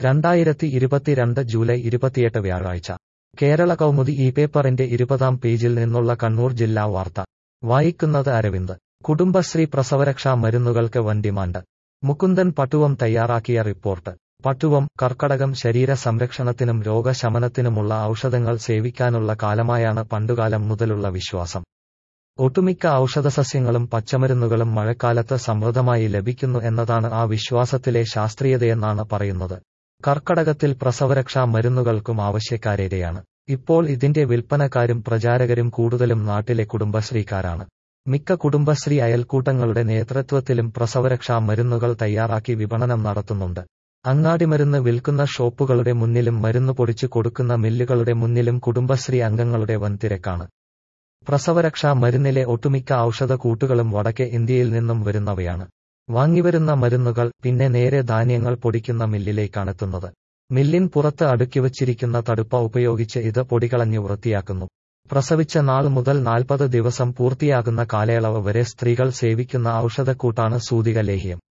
രണ്ടായിരത്തി ഇരുപത്തിരണ്ട് ജൂലൈ ഇരുപത്തിയെട്ട് വ്യാഴാഴ്ച കേരള കൗമുദി ഈ പേപ്പറിന്റെ ഇരുപതാം പേജിൽ നിന്നുള്ള കണ്ണൂർ ജില്ലാ വാർത്ത വായിക്കുന്നത് അരവിന്ദ് കുടുംബശ്രീ പ്രസവരക്ഷാ മരുന്നുകൾക്ക് വൻ ഡിമാൻഡ് മുകുന്ദൻ പട്ടുവം തയ്യാറാക്കിയ റിപ്പോർട്ട് പട്ടുവം കർക്കടകം ശരീര സംരക്ഷണത്തിനും രോഗശമനത്തിനുമുള്ള ഔഷധങ്ങൾ സേവിക്കാനുള്ള കാലമായാണ് പണ്ടുകാലം മുതലുള്ള വിശ്വാസം ഒട്ടുമിക്ക ഔഷധസസ്യങ്ങളും പച്ചമരുന്നുകളും മഴക്കാലത്ത് സമൃദ്ധമായി ലഭിക്കുന്നു എന്നതാണ് ആ വിശ്വാസത്തിലെ ശാസ്ത്രീയതയെന്നാണ് പറയുന്നത് കർക്കടകത്തിൽ പ്രസവരക്ഷാ മരുന്നുകൾക്കും ആവശ്യക്കാരേറെയാണ് ഇപ്പോൾ ഇതിന്റെ വിൽപ്പനക്കാരും പ്രചാരകരും കൂടുതലും നാട്ടിലെ കുടുംബശ്രീക്കാരാണ് മിക്ക കുടുംബശ്രീ അയൽക്കൂട്ടങ്ങളുടെ നേതൃത്വത്തിലും പ്രസവരക്ഷാ മരുന്നുകൾ തയ്യാറാക്കി വിപണനം നടത്തുന്നുണ്ട് അങ്ങാടിമരുന്ന് വിൽക്കുന്ന ഷോപ്പുകളുടെ മുന്നിലും മരുന്ന് പൊടിച്ചു കൊടുക്കുന്ന മില്ലുകളുടെ മുന്നിലും കുടുംബശ്രീ അംഗങ്ങളുടെ വൻ തിരക്കാണ് പ്രസവരക്ഷാ മരുന്നിലെ ഒട്ടുമിക്ക ഔഷധ കൂട്ടുകളും വടക്കേ ഇന്ത്യയിൽ നിന്നും വരുന്നവയാണ് വാങ്ങിവരുന്ന മരുന്നുകൾ പിന്നെ നേരെ ധാന്യങ്ങൾ പൊടിക്കുന്ന മില്ലിലേക്കാണെത്തുന്നത് മില്ലിൻ പുറത്ത് അടുക്കിവച്ചിരിക്കുന്ന തടുപ്പ ഉപയോഗിച്ച് ഇത് പൊടികളഞ്ഞു വൃത്തിയാക്കുന്നു പ്രസവിച്ച നാൾ മുതൽ നാൽപ്പത് ദിവസം പൂർത്തിയാകുന്ന കാലയളവ് വരെ സ്ത്രീകൾ സേവിക്കുന്ന ഔഷധക്കൂട്ടാണ് സൂതിക ലേഹ്യം